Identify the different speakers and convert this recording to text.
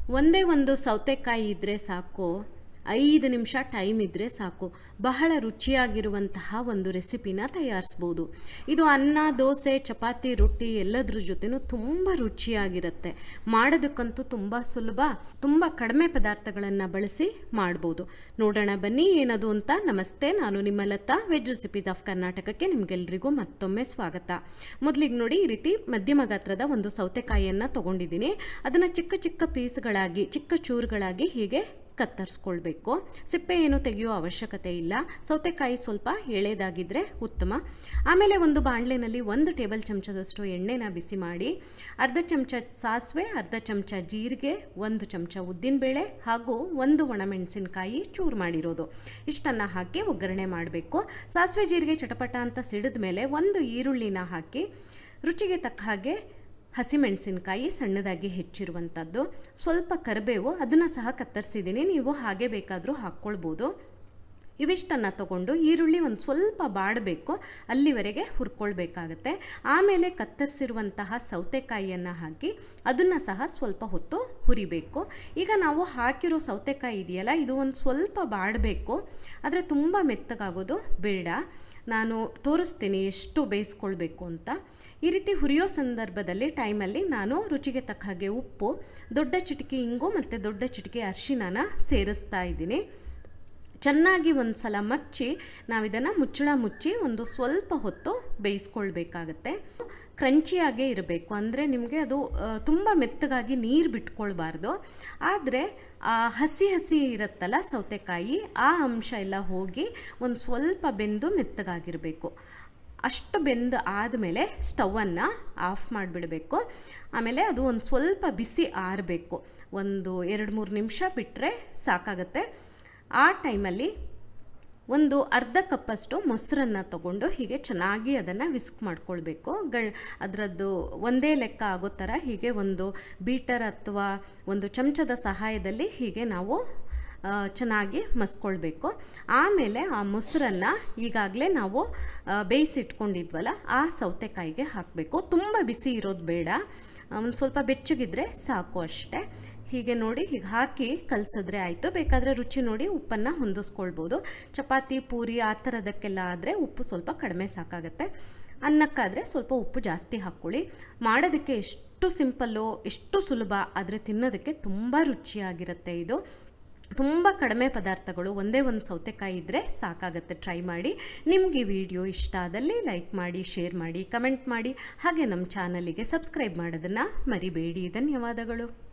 Speaker 1: ಒಂದೇ ಒಂದು ಸೌತೆಕಾಯಿ ಇದ್ದರೆ ಸಾಕು ಐದು ನಿಮಿಷ ಟೈಮ್ ಇದ್ದರೆ ಸಾಕು ಬಹಳ ರುಚಿಯಾಗಿರುವಂತಹ ಒಂದು ರೆಸಿಪಿನ ತಯಾರಿಸ್ಬೋದು ಇದು ಅನ್ನ ದೋಸೆ ಚಪಾತಿ ರೊಟ್ಟಿ ಎಲ್ಲದ್ರ ಜೊತೆನೂ ತುಂಬ ರುಚಿಯಾಗಿರುತ್ತೆ ಮಾಡೋದಕ್ಕಂತೂ ತುಂಬ ಸುಲಭ ತುಂಬ ಕಡಿಮೆ ಪದಾರ್ಥಗಳನ್ನು ಬಳಸಿ ಮಾಡ್ಬೋದು ನೋಡೋಣ ಬನ್ನಿ ಏನದು ಅಂತ ನಮಸ್ತೆ ನಾನು ನಿಮ್ಮ ಲತಾ ವೆಜ್ ರೆಸಿಪೀಸ್ ಆಫ್ ಕರ್ನಾಟಕಕ್ಕೆ ನಿಮಗೆಲ್ರಿಗೂ ಮತ್ತೊಮ್ಮೆ ಸ್ವಾಗತ ಮೊದಲಿಗೆ ನೋಡಿ ಈ ರೀತಿ ಮಧ್ಯಮ ಗಾತ್ರದ ಒಂದು ಸೌತೆಕಾಯಿಯನ್ನು ತೊಗೊಂಡಿದ್ದೀನಿ ಅದನ್ನು ಚಿಕ್ಕ ಚಿಕ್ಕ ಪೀಸ್ಗಳಾಗಿ ಚಿಕ್ಕ ಚೂರುಗಳಾಗಿ ಹೀಗೆ ಕತ್ತರಿಸ್ಕೊಳ್ಬೇಕು ಸಿಪ್ಪೆ ಏನು ತೆಗೆಯೋ ಅವಶ್ಯಕತೆ ಇಲ್ಲ ಸೌತೆಕಾಯಿ ಸ್ವಲ್ಪ ಎಳೆದಾಗಿದ್ದರೆ ಉತ್ತಮ ಆಮೇಲೆ ಒಂದು ಬಾಣಲೆನಲ್ಲಿ ಒಂದು ಟೇಬಲ್ ಚಮಚದಷ್ಟು ಎಣ್ಣೆನ ಬಿಸಿ ಮಾಡಿ ಅರ್ಧ ಚಮಚ ಸಾಸಿವೆ ಅರ್ಧ ಚಮಚ ಜೀರಿಗೆ ಒಂದು ಚಮಚ ಉದ್ದಿನಬೇಳೆ ಹಾಗೂ ಒಂದು ಒಣಮೆಣಸಿನಕಾಯಿ ಚೂರು ಮಾಡಿರೋದು ಇಷ್ಟನ್ನು ಹಾಕಿ ಒಗ್ಗರಣೆ ಮಾಡಬೇಕು ಸಾಸಿವೆ ಜೀರಿಗೆ ಚಟಪಟ ಅಂತ ಸಿಡಿದ ಮೇಲೆ ಒಂದು ಈರುಳ್ಳಿನ ಹಾಕಿ ರುಚಿಗೆ ತಕ್ಕ ಹಾಗೆ ಹಸಿಮೆಣಸಿನಕಾಯಿ ಸಣ್ಣದಾಗಿ ಹೆಚ್ಚಿರುವಂಥದ್ದು ಸ್ವಲ್ಪ ಕರಿಬೇವು ಅದನ್ನು ಸಹ ಕತ್ತರಿಸಿದ್ದೀನಿ ನೀವು ಹಾಗೆ ಬೇಕಾದರೂ ಹಾಕ್ಕೊಳ್ಬೋದು ಇವಿಷ್ಟನ್ನು ತಗೊಂಡು ಈರುಳ್ಳಿ ಒಂದು ಸ್ವಲ್ಪ ಬಾಡಬೇಕು ಅಲ್ಲಿವರೆಗೆ ಹುರ್ಕೊಳ್ಬೇಕಾಗತ್ತೆ ಆಮೇಲೆ ಕತ್ತರಿಸಿರುವಂತಹ ಸೌತೆಕಾಯಿಯನ್ನು ಹಾಕಿ ಅದನ್ನು ಸಹ ಸ್ವಲ್ಪ ಹೊತ್ತು ಹುರಿಬೇಕು ಈಗ ನಾವು ಹಾಕಿರೋ ಸೌತೆಕಾಯಿ ಇದೆಯಲ್ಲ ಇದು ಒಂದು ಸ್ವಲ್ಪ ಬಾಡಬೇಕು ಆದರೆ ತುಂಬ ಮೆತ್ತಗಾಗೋದು ಬೇಡ ನಾನು ತೋರಿಸ್ತೀನಿ ಎಷ್ಟು ಬೇಯಿಸ್ಕೊಳ್ಬೇಕು ಅಂತ ಈ ರೀತಿ ಹುರಿಯೋ ಸಂದರ್ಭದಲ್ಲಿ ಟೈಮಲ್ಲಿ ನಾನು ರುಚಿಗೆ ತಕ್ಕ ಹಾಗೆ ಉಪ್ಪು ದೊಡ್ಡ ಚಿಟಿಕೆ ಇಂಗು ಮತ್ತು ದೊಡ್ಡ ಚಿಟಿಕೆ ಅರಿಶಿಣನ ಸೇರಿಸ್ತಾ ಇದ್ದೀನಿ ಚೆನ್ನಾಗಿ ಒಂದು ಸಲ ಮಚ್ಚಿ ನಾವಿದನ್ನು ಮುಚ್ಚಳ ಮುಚ್ಚಿ ಒಂದು ಸ್ವಲ್ಪ ಹೊತ್ತು ಬೇಯಿಸ್ಕೊಳ್ಬೇಕಾಗತ್ತೆ ಕ್ರಂಚಿಯಾಗೇ ಇರಬೇಕು ಅಂದರೆ ನಿಮಗೆ ಅದು ತುಂಬ ಮೆತ್ತಗಾಗಿ ನೀರು ಬಿಟ್ಕೊಳ್ಬಾರ್ದು ಆದರೆ ಹಸಿ ಹಸಿ ಇರುತ್ತಲ್ಲ ಸೌತೆಕಾಯಿ ಆ ಅಂಶ ಎಲ್ಲ ಹೋಗಿ ಒಂದು ಸ್ವಲ್ಪ ಬೆಂದು ಮೆತ್ತಗಾಗಿರಬೇಕು ಅಷ್ಟು ಬೆಂದು ಆದಮೇಲೆ ಸ್ಟವನ್ನು ಆಫ್ ಮಾಡಿಬಿಡಬೇಕು ಆಮೇಲೆ ಅದು ಒಂದು ಸ್ವಲ್ಪ ಬಿಸಿ ಆರಬೇಕು ಒಂದು ಎರಡು ಮೂರು ನಿಮಿಷ ಬಿಟ್ಟರೆ ಸಾಕಾಗತ್ತೆ ಆ ಟೈಮಲ್ಲಿ ಒಂದು ಅರ್ಧ ಕಪ್ಪಷ್ಟು ಮೊಸರನ್ನು ತಗೊಂಡು ಹೀಗೆ ಚೆನ್ನಾಗಿ ಅದನ್ನು ವಿಸ್ಕ್ ಮಾಡ್ಕೊಳ್ಬೇಕು ಗ ಅದರದ್ದು ಒಂದೇ ಲೆಕ್ಕ ಆಗೋ ಥರ ಹೀಗೆ ಒಂದು ಬೀಟರ್ ಅಥವಾ ಒಂದು ಚಮಚದ ಸಹಾಯದಲ್ಲಿ ಹೀಗೆ ನಾವು ಚೆನ್ನಾಗಿ ಮಸ್ಕೊಳ್ಬೇಕು ಆಮೇಲೆ ಆ ಮೊಸರನ್ನು ಈಗಾಗಲೇ ನಾವು ಬೇಯಿಸಿಟ್ಕೊಂಡಿದ್ವಲ್ಲ ಆ ಸೌತೆಕಾಯಿಗೆ ಹಾಕಬೇಕು ತುಂಬ ಬಿಸಿ ಇರೋದು ಬೇಡ ಒಂದು ಸ್ವಲ್ಪ ಬೆಚ್ಚಗಿದ್ರೆ ಸಾಕು ಅಷ್ಟೇ ಹೀಗೆ ನೋಡಿ ಹೀಗೆ ಹಾಕಿ ಕಲಸಿದ್ರೆ ಆಯಿತು ಬೇಕಾದರೆ ರುಚಿ ನೋಡಿ ಉಪ್ಪನ್ನು ಹೊಂದಿಸ್ಕೊಳ್ಬೋದು ಚಪಾತಿ ಪೂರಿ ಆ ಥರದಕ್ಕೆಲ್ಲ ಆದರೆ ಉಪ್ಪು ಸ್ವಲ್ಪ ಕಡಿಮೆ ಸಾಕಾಗುತ್ತೆ ಅನ್ನಕ್ಕಾದರೆ ಸ್ವಲ್ಪ ಉಪ್ಪು ಜಾಸ್ತಿ ಹಾಕ್ಕೊಳ್ಳಿ ಮಾಡೋದಕ್ಕೆ ಎಷ್ಟು ಸಿಂಪಲ್ಲು ಎಷ್ಟು ಸುಲಭ ಆದರೆ ತಿನ್ನೋದಕ್ಕೆ ತುಂಬ ರುಚಿಯಾಗಿರುತ್ತೆ ಇದು ತುಂಬ ಕಡಿಮೆ ಪದಾರ್ಥಗಳು ಒಂದೇ ಒಂದು ಸೌತೆಕಾಯಿ ಇದ್ದರೆ ಸಾಕಾಗುತ್ತೆ ಟ್ರೈ ಮಾಡಿ ನಿಮಗೆ ಈ ವಿಡಿಯೋ ಇಷ್ಟ ಆದಲ್ಲಿ ಲೈಕ್ ಮಾಡಿ ಶೇರ್ ಮಾಡಿ ಕಮೆಂಟ್ ಮಾಡಿ ಹಾಗೆ ನಮ್ಮ ಚಾನಲಿಗೆ ಸಬ್ಸ್ಕ್ರೈಬ್ ಮಾಡೋದನ್ನು ಮರಿಬೇಡಿ ಧನ್ಯವಾದಗಳು